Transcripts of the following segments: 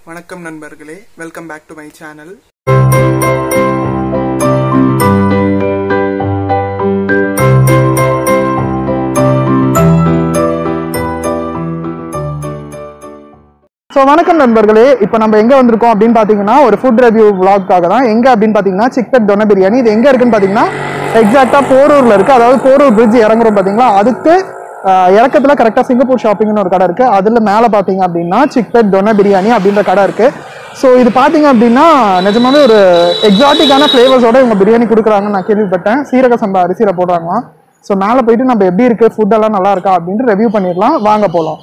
வணக்கம் நண்பர்களே welcome back to my channel so வணக்கம் நண்பர்களே இப்போ நம்ம எங்கே வந்திருக்கோம் அப்படின்னு பார்த்தீங்கன்னா ஒரு ஃபுட் ரிவ்யூ vlogக்காக தான் எங்கே அப்படின்னு பார்த்தீங்கன்னா சிக்பெட் தொன்ன பிரியாணி இது எங்கே இருக்குன்னு பார்த்தீங்கன்னா எக்ஸாக்டாக போரூரில் இருக்குது அதாவது போரூர் பிரிட்ஜ் இறங்குறோம் பார்த்தீங்களா அதுக்கு ஆஹ், இறக்கத்தில் கரெக்டாக சிங்கப்பூர் ஷாப்பிங்னு ஒரு கடை இருக்குது அதில் மேலே பார்த்தீங்க அப்படின்னா சிக்பெட் தொன்ன பிரியாணி அப்படின்ற கடை இருக்குது ஸோ இது பார்த்தீங்க அப்படின்னா நிஜமாவே ஒரு எக்ஸாட்டிக்கான ஃப்ளேவர்ஸோட இவங்க பிரியாணி கொடுக்குறாங்கன்னு நான் கேள்விப்பட்டேன் சீரக சம்பா அரிசியில் போடுறாங்களாம் ஸோ மேலே போயிட்டு நம்ம எப்படி இருக்குது ஃபுட்டெல்லாம் நல்லா இருக்கா அப்படின்ட்டு ரிவ்யூ பண்ணிடலாம் வாங்க போகலாம்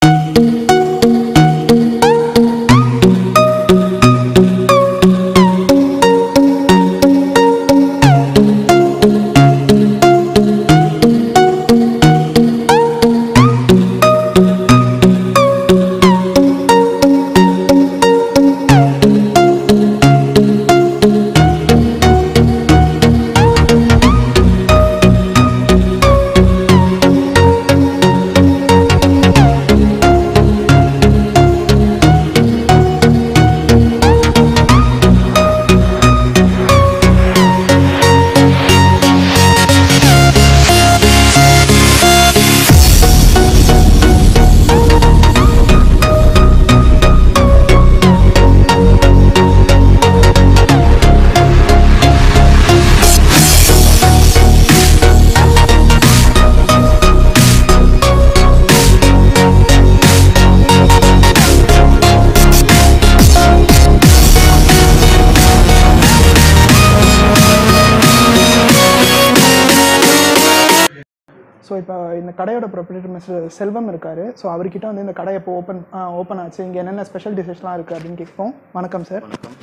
ஸோ இப்போ இந்த கடையோட ப்ரொப்ரேட்டர் மிஸ்டர் செல்வம் இருக்காரு ஸோ அவர்கிட்ட வந்து இந்த கடை எப்போ ஓப்பன் ஓப்பன் ஆச்சு இங்கே என்னென்ன ஸ்பெஷல் டிஷஸ்லாம் இருக்குது அப்படின்னு கேட்போம் வணக்கம் சார்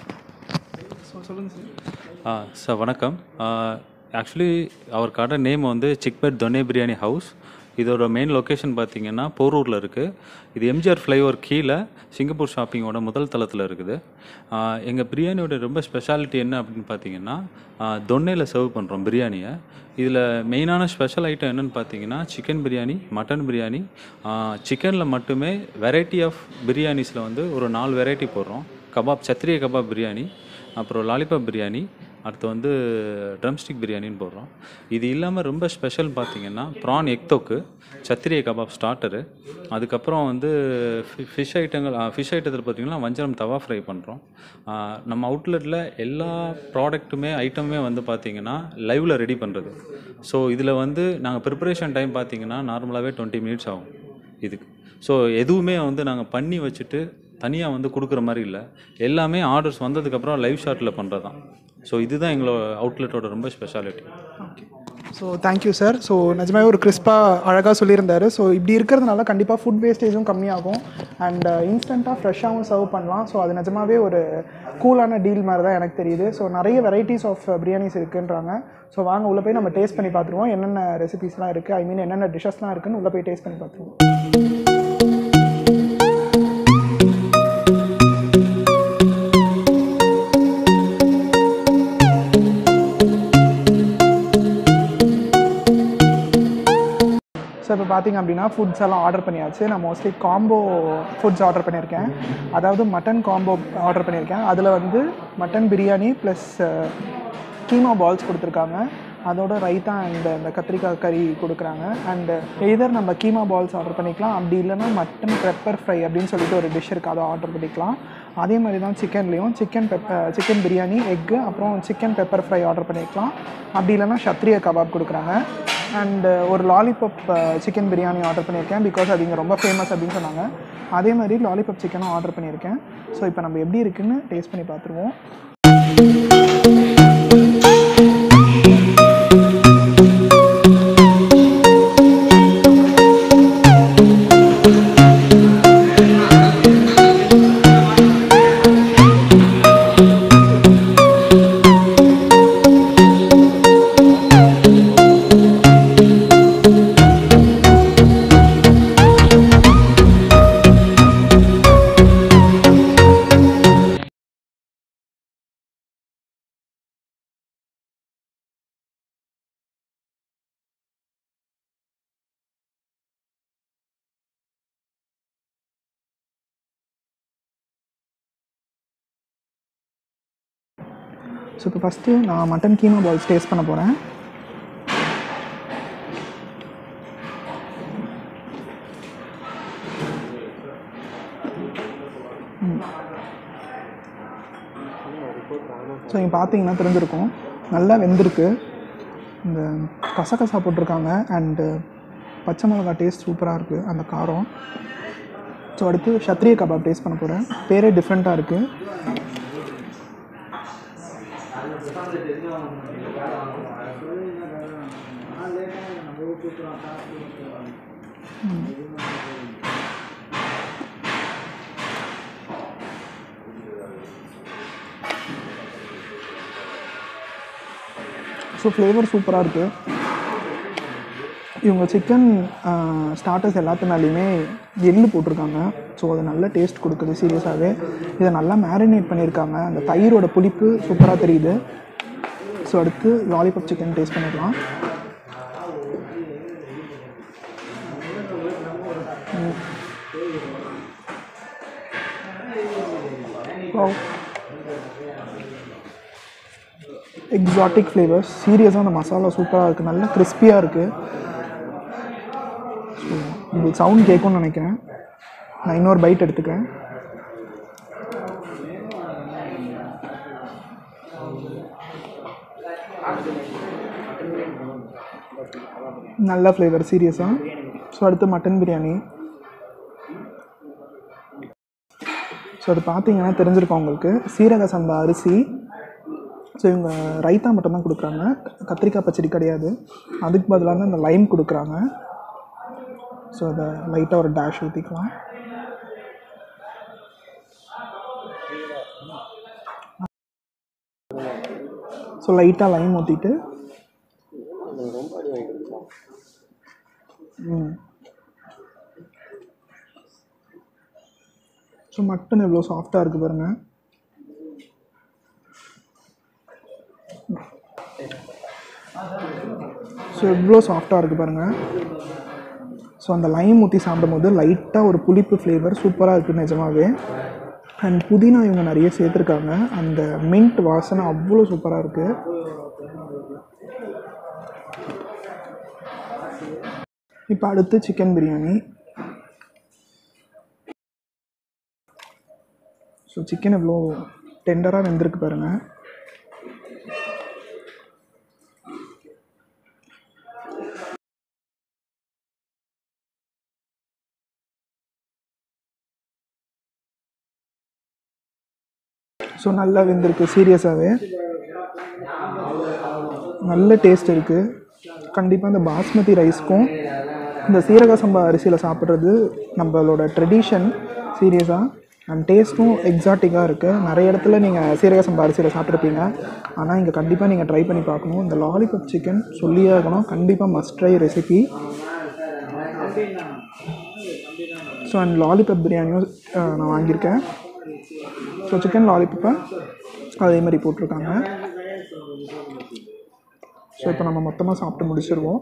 ஸோ சொல்லுங்கள் சார் ஆ சார் வணக்கம் ஆக்சுவலி அவர் கடை நேம் வந்து சிக்பெட் தொனே பிரியாணி ஹவுஸ் இதோட மெயின் லொக்கேஷன் பார்த்தீங்கன்னா போரூரில் இருக்குது இது எம்ஜிஆர் ஃப்ளைஓவர் கீழே சிங்கப்பூர் ஷாப்பிங்கோட முதல் தளத்தில் இருக்குது எங்கள் பிரியாணியோட ரொம்ப ஸ்பெஷாலிட்டி என்ன அப்படின்னு பார்த்தீங்கன்னா தொன்னையில் சர்வ் பண்ணுறோம் பிரியாணியை இதில் மெயினான ஸ்பெஷல் ஐட்டம் என்னென்னு பார்த்தீங்கன்னா சிக்கன் பிரியாணி மட்டன் பிரியாணி சிக்கனில் மட்டுமே வெரைட்டி ஆஃப் பிரியாணிஸில் வந்து ஒரு நாலு வெரைட்டி போடுறோம் கபாப் சத்திரிய கபாப் பிரியாணி அப்புறம் லாலிபாப் பிரியாணி அடுத்து வந்து ட்ரம்ஸ்டிக் பிரியாணின்னு போடுறோம் இது இல்லாமல் ரொம்ப ஸ்பெஷல் பார்த்தீங்கன்னா ப்ரான் எக் தொக்கு சத்திரிய கபாப் ஸ்டார்டரு அதுக்கப்புறம் வந்து ஃபிஷ் ஐட்டங்கள் ஃபிஷ் ஐட்டத்தில் பார்த்தீங்கன்னா வஞ்சரம் தவா ஃப்ரை பண்ணுறோம் நம்ம அவுட்லெட்டில் எல்லா ப்ராடக்ட்டுமே ஐட்டமுமே வந்து பார்த்தீங்கன்னா லைவில் ரெடி பண்ணுறது ஸோ இதில் வந்து நாங்கள் ப்ரிப்பரேஷன் டைம் பார்த்தீங்கன்னா நார்மலாகவே டுவெண்ட்டி மினிட்ஸ் ஆகும் இதுக்கு ஸோ எதுவுமே வந்து நாங்கள் பண்ணி வச்சுட்டு தனியாக வந்து கொடுக்குற மாதிரி இல்லை எல்லாமே ஆர்டர்ஸ் வந்ததுக்கப்புறம் லைவ் ஷாட்டில் பண்ணுறது தான் ஸோ இதுதான் எங்களோட அவுட்லெட்டோட ரொம்ப speciality okay so thank you sir so நிஜமாவே ஒரு கிறிஸ்பாக அழகாக சொல்லியிருந்தாரு ஸோ இப்படி இருக்கிறதுனால கண்டிப்பாக ஃபுட் வேஸ்டேஜும் கம்மியாகும் அண்ட் இன்ஸ்டண்ட்டாக ஃப்ரெஷ்ஷாகவும் சர்வ் பண்ணலாம் ஸோ அது நிஜமாவே ஒரு கூலான டீல் மாதிரி தான் எனக்கு தெரியுது ஸோ நிறைய வெரைட்டிஸ் ஆஃப் பிரியாணிஸ் இருக்குன்றாங்க ஸோ வாங்க உள்ளே போய் நம்ம டேஸ்ட் பண்ணி பார்த்துருவோம் என்னென்ன ரெசிபிஸ்லாம் இருக்குது ஐ மீன் என்னென்ன டிஷ்ஷஸ்லாம் இருக்குன்னு உள்ளே போய் டேஸ்ட் பண்ணி பார்த்துருவோம் ஸோ இப்போ பார்த்தீங்க அப்படின்னா ஃபுட்ஸ் எல்லாம் ஆர்டர் பண்ணியாச்சு நான் மோஸ்ட்லி காம்போ ஃபுட்ஸ் ஆர்டர் பண்ணியிருக்கேன் அதாவது மட்டன் காம்போ ஆர்டர் பண்ணியிருக்கேன் அதில் வந்து mutton biryani plus keema balls கொடுத்துருக்காங்க அதோட ரைத்தா அண்ட் அந்த கத்திரிக்காய் கறி கொடுக்குறாங்க அண்ட் எய்தர் நம்ம கீமா பால்ஸ் ஆர்டர் பண்ணிக்கலாம் அப்படி இல்லைன்னா மட்டன் பெப்பர் ஃப்ரை அப்படின்னு சொல்லிட்டு ஒரு டிஷ் இருக்குது அதை ஆர்டர் பண்ணிக்கலாம் அதே மாதிரி தான் சிக்கன்லேயும் சிக்கன் பெப்பர் சிக்கன் பிரியாணி எக்கு அப்புறம் சிக்கன் பெப்பர் ஃப்ரை ஆர்டர் பண்ணிக்கலாம் அப்படி இல்லைன்னா சத்ரிய கபாப் கொடுக்குறாங்க அண்ட் ஒரு லாலிபப் சிக்கன் பிரியாணி ஆர்டர் பண்ணியிருக்கேன் பிகாஸ் அது இங்கே ரொம்ப ஃபேமஸ் அப்படின்னு சொன்னாங்க அதே மாதிரி லாலிபப் சிக்கனும் ஆர்டர் பண்ணியிருக்கேன் ஸோ இப்போ நம்ம எப்படி இருக்குன்னு டேஸ்ட் பண்ணி பார்த்துருவோம் ஸோ இப்போ ஃபஸ்ட்டு நான் மட்டன் கீமா பால்ஸ் டேஸ்ட் பண்ண போகிறேன் ஸோ இங்கே பார்த்தீங்கன்னா தெரிஞ்சிருக்கும் நல்லா வெந்திருக்கு இந்த கசகசா போட்டிருக்காங்க அண்டு பச்சை மிளகா டேஸ்ட் சூப்பராக இருக்குது அந்த காரம் ஸோ அடுத்து சத்ரிய கபாப் டேஸ்ட் பண்ண போகிறேன் பேரே டிஃப்ரெண்ட்டாக இருக்குது ஸோ ஃப்ளேவர் சூப்பராக இருக்குது இவங்க சிக்கன் ஸ்டார்டர்ஸ் எல்லாத்து மேலேயுமே எள்ளு போட்டிருக்காங்க ஸோ அது நல்ல டேஸ்ட் கொடுக்குது சீரியஸாகவே இதை நல்லா மேரினேட் பண்ணியிருக்காங்க அந்த தயிரோட புளிப்பு சூப்பராக தெரியுது ஸோ அடுத்து லாலிபாப் சிக்கன் டேஸ்ட் பண்ணிடலாம் எக்ஸாட்டிக் ஃப்ளேவர்ஸ் சீரியஸாக அந்த மசாலா சூப்பராக இருக்குது நல்லா கிறிஸ்பியாக இருக்குது ஸோ உங்களுக்கு சவுண்ட் கேட்கும்னு நினைக்கிறேன் நான் இன்னொரு பைட் எடுத்துக்கிறேன் நல்ல ஃப்ளேவர் சீரியஸாக ஸோ அடுத்து மட்டன் பிரியாணி ஸோ அது பார்த்தீங்கன்னா தெரிஞ்சிருக்கும் உங்களுக்கு சீரக சம்பா அரிசி ஸோ இவங்க ரைத்தா மட்டும்தான் கொடுக்குறாங்க கத்திரிக்காய் பச்சடி கிடையாது அதுக்கு பதிலாக இந்த லைம் கொடுக்குறாங்க ஸோ அதை லைட்டாக ஒரு டேஷ் ஊற்றிக்கலாம் ஸோ லைட்டாக லைம் ஊற்றிட்டு ம் ஸோ மட்டன் எவ்வளோ சாஃப்டாக இருக்குது பாருங்கள் ஸோ எவ்வளோ சாஃப்டாக இருக்குது பாருங்கள் ஸோ அந்த லைம் ஊற்றி சாப்பிடும்போது லைட்டாக ஒரு புளிப்பு ஃப்ளேவர் சூப்பராக இருக்குது நிஜமாவே அண்ட் புதினா இவங்க நிறைய சேர்த்துருக்காங்க அந்த மின்ட் வாசனை அவ்வளோ சூப்பராக இருக்குது இப்போ அடுத்து சிக்கன் பிரியாணி ஸோ சிக்கன் எவ்வளோ டெண்டராக வெந்திருக்கு பாருங்கள் ஸோ நல்லா வெந்திருக்கு சீரியஸாகவே நல்ல டேஸ்ட் இருக்குது கண்டிப்பாக இந்த பாஸ்மதி ரைஸ்க்கும் இந்த சீரக சம்பா அரிசியில் சாப்பிட்றது நம்மளோட ட்ரெடிஷன் சீரியஸாக அண்ட் டேஸ்ட்டும் எக்ஸாட்டிக்காக இருக்குது நிறைய இடத்துல நீங்கள் சீரக சம்பா அரிசியில் சாப்பிட்ருப்பீங்க ஆனால் இங்கே கண்டிப்பாக நீங்கள் ட்ரை பண்ணி பார்க்கணும் இந்த லாலிபப் சிக்கன் சொல்லியே இருக்கணும் கண்டிப்பாக must try recipe so and lollipop பிரியாணியும் அஹ், நான் வாங்கியிருக்கேன் ஸோ சிக்கன் லாலிபப்பை அதே மாதிரி போட்டிருக்காங்க ஸோ இப்போ நம்ம மொத்தமாக சாப்பிட்டு முடிச்சிருவோம்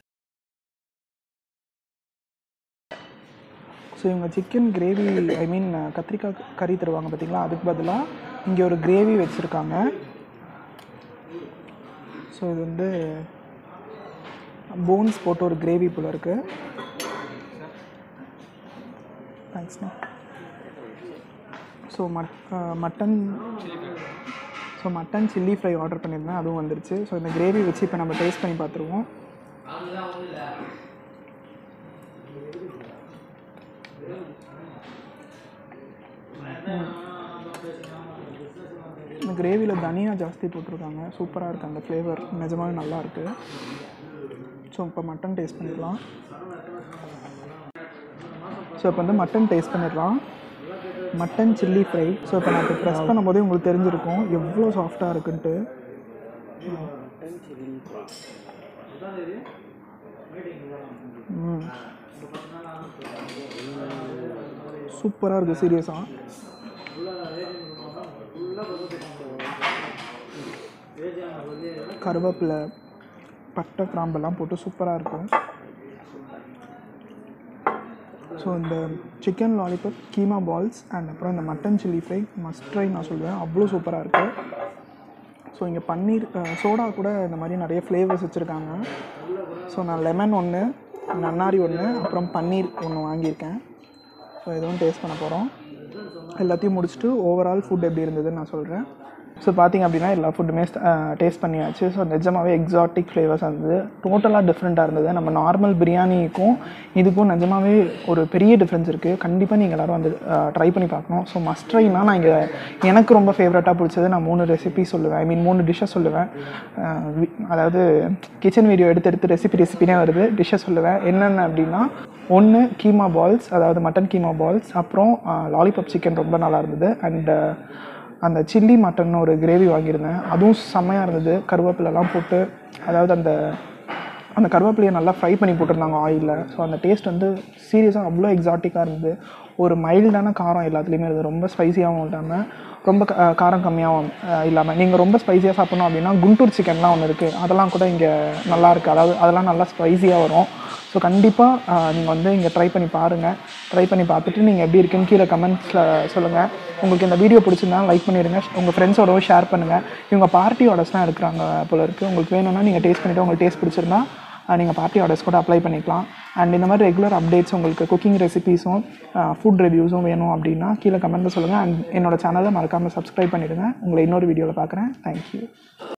ஸோ இவங்க சிக்கன் கிரேவி ஐ மீன் கத்திரிக்காய் கறி தருவாங்க பார்த்தீங்களா அதுக்கு பதிலாக இங்கே ஒரு கிரேவி வச்சுருக்காங்க ஸோ இது வந்து போன்ஸ் போட்டு ஒரு கிரேவி போல் இருக்குது தேங்க்ஸ்ண்ணா ஸோ மட் mutton so mutton chilli fry order பண்ணியிருந்தேன் அதுவும் வந்துருச்சு ஸோ இந்த கிரேவி வச்சு இப்போ நம்ம டேஸ்ட் பண்ணி பார்த்துருவோம் இந்த கிரேவியில் தனியா ஜாஸ்தி போட்டிருக்காங்க சூப்பராக இருக்குது அந்த ஃப்ளேவர் நிஜமாவே நல்லா இருக்குது ஸோ இப்போ மட்டன் டேஸ்ட் பண்ணிடலாம் ஸோ இப்போ வந்து மட்டன் டேஸ்ட் பண்ணிடலாம் மட்டன் சில்லி ஃப்ரை ஸோ இப்போ நான் இப்போ ப்ரெஸ் பண்ணும்போதே உங்களுக்கு தெரிஞ்சிருக்கும் எவ்வளோ சாஃப்டாக இருக்குன்ட்டு ம் சூப்பராக இருக்குது சீரியஸாக கருவேப்பிலை பட்டை கிராம்பெல்லாம் போட்டு சூப்பராக இருக்கும் ஸோ இந்த chicken lollipop keema balls and அப்புறம் இந்த mutton chilli fry must try நான் சொல்லுவேன் அவ்வளோ சூப்பராக இருக்குது ஸோ இங்கே பன்னீர் சோடா கூட இந்த மாதிரி நிறைய ஃப்ளேவர்ஸ் வச்சுருக்காங்க ஸோ நான் லெமன் ஒன்று நன்னாரி ஒன்று அப்புறம் பன்னீர் ஒன்று வாங்கியிருக்கேன் ஸோ இதுவும் டேஸ்ட் பண்ண போகிறோம் எல்லாத்தையும் முடிச்சுட்டு ஓவரால் ஃபுட் எப்படி இருந்ததுன்னு நான் சொல்கிறேன் ஸோ பார்த்தீங்க அப்படின்னா எல்லா ஃபுட்டுமே டேஸ்ட் பண்ணியாச்சு ஸோ நிஜமாவே எக்ஸாட்டிக் ஃப்ளேவர்ஸ் இருந்தது டோட்டலாக டிஃப்ரெண்ட்டாக இருந்தது நம்ம நார்மல் பிரியாணிக்கும் இதுக்கும் நிஜமாவே ஒரு பெரிய டிஃப்ரென்ஸ் இருக்குது கண்டிப்பாக நீங்கள் எல்லோரும் வந்து ட்ரை பண்ணி பார்க்கணும் ஸோ மஸ்ட் ட்ரைனா நான் இங்கே எனக்கு ரொம்ப ஃபேவரட்டாக பிடிச்சது நான் மூணு ரெசிபி சொல்லுவேன் ஐ மீன் மூணு டிஷ்ஷை சொல்லுவேன் அஹ் வி- அதாவது கிச்சன் வீடியோ எடுத்து எடுத்து ரெசிபி ரெசிபினே வருது டிஷ்ஷை சொல்லுவேன் என்னென்ன அப்படின்னா ஒன்று கீமா பால்ஸ் அதாவது மட்டன் கீமா பால்ஸ் அப்புறம் லாலிபாப் சிக்கன் ரொம்ப நல்லா இருந்தது அண்ட் அந்த சில்லி மட்டன் ஒரு கிரேவி வாங்கியிருந்தேன் அதுவும் செம்மையாக இருந்தது கருவேப்பிலெல்லாம் போட்டு அதாவது அந்த அந்த கருவேப்பிலையை நல்லா ஃப்ரை பண்ணி போட்டிருந்தாங்க ஆயிலில் ஸோ அந்த டேஸ்ட் வந்து சீரியஸாக அவ்வளோ எக்ஸாட்டிக்காக இருந்தது ஒரு மைல்டான காரம் எல்லாத்துலேயுமே இருந்தது ரொம்ப ஸ்பைசியாகவும் இல்லாமல் ரொம்ப க- அஹ் காரம் கம்மியாகவும் அஹ் இல்லாமல் நீங்கள் ரொம்ப ஸ்பைசியாக சாப்பிடணும் அப்படின்னா குண்டூர் சிக்கன்லாம் ஒன்று இருக்குது அதெல்லாம் கூட இங்கே நல்லா இருக்குது அதாவது அதெல்லாம் நல்லா ஸ்பைசியாக வரும் ஸோ கண்டிப்பாக நீங்கள் வந்து இங்கே ட்ரை பண்ணி பாருங்கள் ட்ரை பண்ணி பார்த்துட்டு நீங்கள் எப்படி இருக்குன்னு கீழே கமெண்ட்ஸில் சொல்லுங்கள் உங்களுக்கு இந்த வீடியோ பிடிச்சிருந்தா லைக் பண்ணிடுங்க உங்கள் ஃப்ரெண்ட்ஸோடவும் ஷேர் பண்ணுங்கள் இவங்க பார்ட்டி ஆர்டர்ஸ்லாம் எடுக்கிறாங்க போல இருக்குது உங்களுக்கு வேணும்னா நீங்கள் டேஸ்ட் பண்ணிவிட்டு உங்களுக்கு டேஸ்ட் பிடிச்சிருந்தா நீங்கள் பார்ட்டி ஆர்டர்ஸ் கூட அப்ளை பண்ணிக்கலாம் அண்ட் இந்த மாதிரி ரெகுலர் அப்டேட்ஸ் உங்களுக்கு குக்கிங் ரெசிபீஸும் ஃபுட் ரிவ்யூஸும் வேணும் அப்படின்னா கீழே கமெண்ட்டில் சொல்லுங்கள் அண்ட் என்னோட சேனலை மறக்காமல் சப்ஸ்கிரைப் பண்ணிவிடுங்க உங்களை இன்னொரு வீடியோவில் பார்க்குறேன் தேங்க்யூ